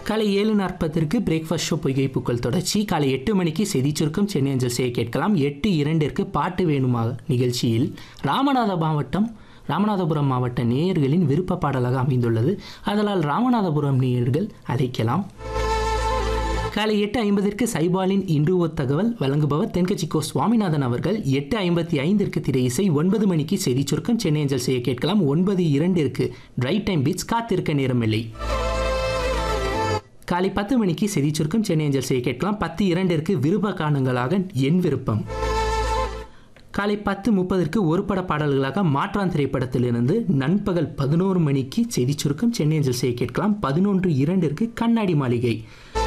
காலை ஏழு நாற்பத்திற்கு breakfast show பொய்கை பூக்கள் தொடர்ச்சி காலை எட்டு மணிக்கு செய்தி சுருக்கம் சென்னை அஞ்சல் செய்ய கேட்கலாம் எட்டு இரண்டிற்கு பாட்டு வேணுமா நிகழ்ச்சியில் ராமநாத மாவட்டம் ராமநாதபுரம் மாவட்ட நேயர்களின் விருப்ப பாடலாக அமைந்துள்ளது அதனால் ராமநாதபுரம் நேயர்கள் அழைக்கலாம் காலை எட்டு ஐம்பதிற்கு சைபாலின் இன்று ஒரு தகவல் வழங்குபவர் தென்கட்சி கோ சுவாமிநாதன் அவர்கள் எட்டு ஐம்பத்தி ஐந்திற்கு திரை இசை ஒன்பது மணிக்கு செய்தி சுருக்கம் சென்னை அஞ்சல் செய்ய கேட்கலாம் ஒன்பது இரண்டிற்கு ட்ரை டைம் பீச் காத்திருக்க நேரமில்லை காலை பத்து மணிக்கு செய்தி சுருக்கம் சென்னை அஞ்சல் செய்ய கேட்கலாம் பத்து இரண்டிற்கு விருப்ப காரணங்களாக என் விருப்பம் காலை பத்து முப்பதற்கு ஒரு பட பாடல்களாக மாற்றான் திரைப்படத்திலிருந்து நண்பகல் பதினோரு மணிக்கு செய்தி சுருக்கம் சென்னை அஞ்சல் செய்ய கேட்கலாம் பதினொன்று இரண்டிற்கு கண்ணாடி மாளிகை